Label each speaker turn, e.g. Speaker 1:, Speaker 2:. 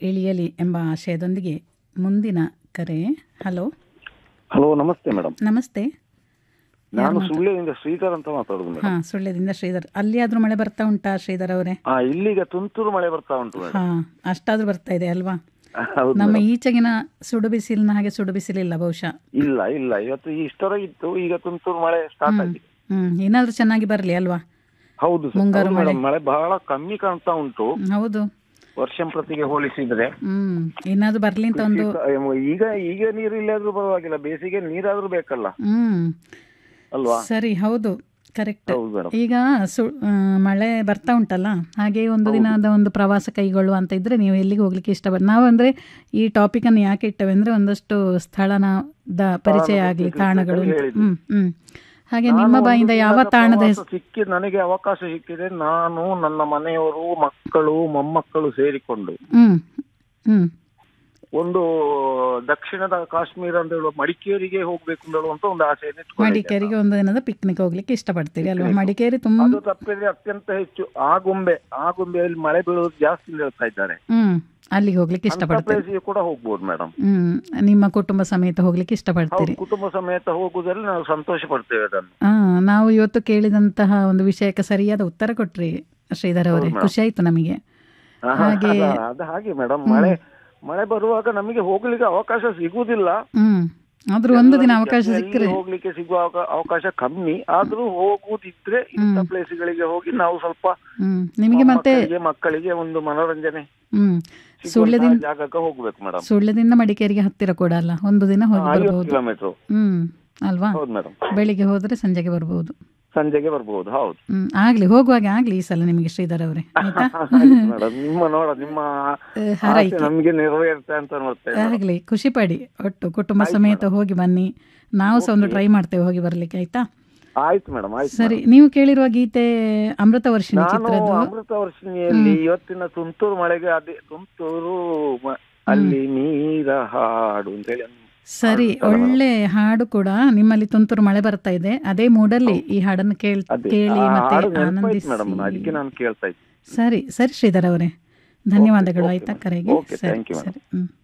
Speaker 1: ಇಳಿಯಲಿ ಎಂಬ ಆಶಯದೊಂದಿಗೆ ಮುಂದಿನ ಕರೆ ಹಲೋ
Speaker 2: ಹಲೋ ನಮಸ್ತೆ ಮೇಡಮ್
Speaker 1: ನಮಸ್ತೆ
Speaker 2: ನಾನು ಸುಳ್ಯದಿಂದ ಶ್ರೀಧರ್ ಅಂತ ಮಾತಾಡುದು ಮೇಡಮ್
Speaker 1: ಹಾಂ ಸುಳ್ಯದಿಂದ ಶ್ರೀಧರ್ ಅಲ್ಲಿ ಆದ್ರೂ ಮಳೆ ಬರ್ತಾ ಉಂಟಾ ಶ್ರೀಧರ್ ಅವರೇ
Speaker 2: ಆ ಇಲ್ಲಿಗ ತುಂತುರು ಮಳೆ ಬರ್ತಾ ಉಂಟು ಮೇಡಮ್
Speaker 1: ಹಾಂ ಅಷ್ಟಾದ್ರೂ ಬರ್ತಾ ಇದೆ ಅಲ್ವಾ
Speaker 2: ಹೌದು
Speaker 1: ನಮ್ಮ
Speaker 2: madam.
Speaker 1: ಈಚೆಗಿನ ಸುಡು ಬಿಸಿಲಿನ ಹಾಗೆ ಸುಡು ಬಿಸಿಲಿಲ್ಲ ಬಹುಶಃ
Speaker 2: ಇಲ್ಲ ಇಲ್ಲ ಇವತ್ತು ಇಷ್ಟರ ಇತ್ತು ಈಗ ತುಂತುರು ಮಳೆ ಸ್ಟಾರ್ಟ್ ಆಗಿದೆ
Speaker 1: ಹ್ಮ್ ಏನಾದ್ರೂ ಚೆನ್ನಾಗಿ ಬರಲಿ ಅಲ್ವಾ
Speaker 2: ಹೌದು sir.
Speaker 1: ಮುಂಗಾರು
Speaker 2: ಹೌದು
Speaker 1: ಮಳೆ.
Speaker 2: madam, ಮಳೆ ಬಹಳ ಕಮ್ಮಿ ಕಾಣ್ತಾ ಉಂಟು
Speaker 1: ಹೌದು
Speaker 2: ವರ್ಷಂ ಪ್ರತಿಗೆ ಹೋಲಿಸಿದ್ರೆ
Speaker 1: ಹ್ಮ್ ಏನಾದ್ರೂ ಬರ್ಲಿ ಅಂತ ಒಂದು
Speaker 2: ಕೃಷಿ- ಈಗ ಈಗ ನೀರು ಇಲ್ಲಾದ್ರೂ ಪರವಾಗಿಲ್ಲ ಬೇಸಿಗೆ ನೀರಾದ್ರೂ ಬೇಕಲ್ಲ
Speaker 1: ಹ್ಮ್
Speaker 2: ಅಲ್ವಾ
Speaker 1: ಸರಿ ಹೌದು ಕರೆಕ್ಟ್
Speaker 2: ಹೌದು ಮೇಡಮ್
Speaker 1: ಈಗ ಸು ಆ, ಮಳೆ ಬರ್ತಾ ಉಂಟಲ್ಲ ಹಾಗೆ ಒಂದು ದಿನದ ಒಂದು ಪ್ರವಾಸ ಕೈಗೊಳ್ಳುವ ಅಂತ ಇದ್ರೆ ನೀವು ಎಲ್ಲಿಗೆ ಹೋಗ್ಲಿಕ್ಕೆ ಇಷ್ಟಪಡ ನಾವು ಅಂದ್ರೆ ಈ ಟಾಪಿಕ್ ಅನ್ನು ಯಾಕೆ ಇಟ್ಟವೆ ಅಂದ್ರೆ ಒಂದಷ್ಟು ಸ್ಥಳದ ಪರಿಚಯ ಆಗಲಿ ತಾಣಗಳು ಅಂತ.
Speaker 2: ಹೇಳಿದ್ದು.
Speaker 1: ಹ್ಮ್ ಹ್ಮ್ ಹಾಗೆ ನಿಮ್ಮ ಬಾಯಿಂದ ಯಾವ ತಾಣದ ಹೆಸರು
Speaker 2: ಸಿಕ್ಕಿ ನನಗೆ ಅವಕಾಶ ಸಿಕ್ಕಿದೆ ನಾನು ನನ್ನ ಮನೆಯವರು ಮಕ್ಕಳು ಮೊಮ್ಮಕ್ಕಳು ಸೇರಿಕೊಂಡು
Speaker 1: ಹ್ಮ್ ಹ್ಮ್
Speaker 2: ಒಂದು ದಕ್ಷಿಣದ ಕಾಶ್ಮೀರ ಅಂತ ಹೇಳುವ ಮಡಿಕೇರಿಗೆ ಹೋಗ್ಬೇಕು ಅಂತ ಹೇಳುವಂತ ಒಂದು ಆಸೆಯನ್ನು ಇಟ್ಕೊಂಡಿದ್ದೆ.
Speaker 1: ಮಡಿಕೇರಿಗೆ ಒಂದು ದಿನದ ಪಿಕ್ನಿಕ್ ಹೋಗ್ಲಿಕ್ಕೆ ಇಷ್ಟಪಡ್ತೀರಿ ಅಲ್ವಾ ಮಡಿಕೇರಿ ತುಂಬಾ
Speaker 2: ಅದು ತಪ್ಪಿದ್ರೆ ಅತ್ಯಂತ ಹೆಚ್ಚು ಆಗುಂಬೆ ಆಗುಂಬೆಯಲ್ಲಿ ಮಳೆ ಬೀಳೋದು ಜಾಸ್ತಿ ಅಂತ ಹೇಳ್ತಾ ಇದ್ದಾರೆ
Speaker 1: ಹ್ಮ್ ಅಲ್ಲಿಗೆ ಹೋಗ್ಲಿಕ್ಕೆ
Speaker 2: ಅಂತ
Speaker 1: ಇಷ್ಟಪಡ್ತೀರಿ
Speaker 2: ಪ್ಲೇಸಿಗೆ ಕೂಡ ಹೋಗ್ಬೋದು ಮೇಡಮ್
Speaker 1: ಹ್ಮ್ ನಿಮ್ಮ ಕುಟುಂಬ ಸಮೇತ ಹೋಗ್ಲಿಕ್ಕೆ ಇಷ್ಟಪಡ್ತೀರಿ
Speaker 2: ಹೌದು ಕುಟುಂಬ ಸಮೇತ ಹೋಗುವುದರಲ್ಲಿ ನಾವು ಸಂತೋಷ ಪಡ್ತೇವೆ ಅದನ್ನು
Speaker 1: ಹಾ ನಾವು ಇವತ್ತು ಕೇಳಿದಂತಹ ಒಂದು ವಿಷಯಕ್ಕೆ ಸರಿಯಾದ ಉತ್ತರ ಕೊಟ್ರಿ ಶ್ರೀಧರ್ ಅವರೇ
Speaker 2: ಹೌದು madam.
Speaker 1: ಖುಷಿ ಆಯ್ತು ನಮಗೆ
Speaker 2: ಆಹಾ,
Speaker 1: ಹಾಗೆ-
Speaker 2: ಅಲ್ಲ, ಅದು ಹಾಗೆ ಮೇಡಮ್ ಮಳೆ ಮಳೆ ಬರುವಾಗ ನಮಗೆ ಹೋಗ್ಲಿಕ್ಕೆ ಅವಕಾಶ ಸಿಗುವುದಿಲ್ಲ
Speaker 1: ಹ್ಮ್ ಆದ್ರೂ ಒಂದು ದಿನ ಅವಕಾಶ
Speaker 2: ಎಲ್ಲಿ
Speaker 1: ಸಿಕ್ಕರೆ
Speaker 2: ಹೋಗ್ಲಿಕ್ಕೆ ಸಿಗುವ ಅವಕ- ಅವಕಾಶ ಕಮ್ಮಿ ಆದ್ರೂ ಹೋಗುದಿದ್ರೆ ಇಂಥ ಪ್ಲೇಸ್ಗಳಿಗೆ ಹೋಗಿ ನಾವು ಸ್ವಲ್ಪ
Speaker 1: ಹ್ಮ್ ನಿಮಗೆ ಮತ್ತೆ
Speaker 2: ಮಕ್ಕಳಿಗೆ ಮಕ್ಕಳಿಗೆ ಒಂದು ಮನೋರಂಜನೆ
Speaker 1: ಹ್ಮ್
Speaker 2: ಸಿಗುವಂತಹ
Speaker 1: ಸುಳ್ಯದಿಂದ
Speaker 2: ಜಾಗಕ್ಕೆ ಹೋಗ್ಬೇಕು ಮೇಡಮ್
Speaker 1: ಸುಳ್ಯದಿಂದ ಮಡಿಕೇರಿಗೆ ಹತ್ತಿರ ಕೂಡ ಅಲ್ಲ ಒಂದು ದಿನ ಹೋಗಿ
Speaker 2: ಐವತ್ತು
Speaker 1: ಬರ್ಬೋದು
Speaker 2: ಕಿಲೋಮೀಟರ್
Speaker 1: ಹ್ಮ್ ಅಲ್ವಾ
Speaker 2: ಹೌದು ಮೇಡಮ್
Speaker 1: ಬೆಳಿಗ್ಗೆ ಹೋದ್ರೆ ಸಂಜೆಗೆ ಬರ್ಬೋದು
Speaker 2: ಸಂಜೆಗೆ ಬರ್ಬೋದು ಹೌದು
Speaker 1: ಹ್ಮ್ ಆಗ್ಲಿ ಹೋಗುವಾಗೆ ಆಗ್ಲಿ ಈ ಸಲ ನಿಮಗೆ ಶ್ರೀಧರ್ ಅವರೇ ಆಯ್ತಾ
Speaker 2: ಮೇಡಮ್ ನಿಮ್ಮ ನೋಡ ನಿಮ್ಮ
Speaker 1: ಆ,
Speaker 2: ಆಸೆ
Speaker 1: ಹಾರೈಕೆ
Speaker 2: ನಮ್ಗೆ ನೆರವೇರುತ್ತೆ ಅಂತ ನೋಡ್ತೇವೆ
Speaker 1: ಆಗ್ಲಿ ಖುಷಿ ಪಡಿ ಒಟ್ಟು ಕುಟುಂಬ ಸಮೇತ ಹೋಗಿ ಬನ್ನಿ ನಾವು ಸಹ ಒಂದು ಟ್ರೈ ಮಾಡ್ತೇವೆ ಹೋಗಿ ಬರ್ಲಿಕ್ಕೆ ಆಯ್ತಾ
Speaker 2: ಆಯ್ತು ಮೇಡಮ್ ಆಯ್ತು
Speaker 1: ಸರಿ ನೀವು ಕೇಳಿರುವ ಗೀತೆ ಅಮೃತ ವರ್ಷಿಣಿ
Speaker 2: ನಾನು
Speaker 1: ಚಿತ್ರದ್ದು
Speaker 2: ಅಮೃತ ವರ್ಷಿಣಿಯಲ್ಲಿ ಇವತ್ತಿನ ತುಂತುರು ಮಳೆಗೆ ಅದೇ ತುಂತುರು ಮ- ಅಲ್ಲಿ ನೀರ ಹಾಡು ಅಂತ ಹೇಳಿ
Speaker 1: ಸರಿ ಒಳ್ಳೆ ಹಾಡು ಕೂಡ ನಿಮ್ಮಲ್ಲಿ ತುಂತುರು ಮಳೆ ಬರ್ತಾ ಇದೆ ಅದೇ ಮೂಡಲ್ಲಿ ಈ ಹಾಡನ್ನು ಕೇಳ್
Speaker 2: ಅದೇ
Speaker 1: ಕೇಳಿ
Speaker 2: ಆ
Speaker 1: ಮತ್ತೆ
Speaker 2: ಹಾಡು ನೆನಪಾಯ್ತು ಮೇಡಮ್
Speaker 1: ಆನಂದಿಸಿ
Speaker 2: ಅದಕ್ಕೆ ನಾನು ಕೇಳ್ತಾ ಇದ್ದೆ
Speaker 1: ಸರಿ ಸರಿ ಶ್ರೀಧರ್ ಅವರೇ ಧನ್ಯವಾದಗಳು ಆಯ್ತಾ ಕರೆಗೆ
Speaker 2: Okay,
Speaker 1: ಸರಿ
Speaker 2: thank you, madam.
Speaker 1: ಸರಿ ಹ್ಮ್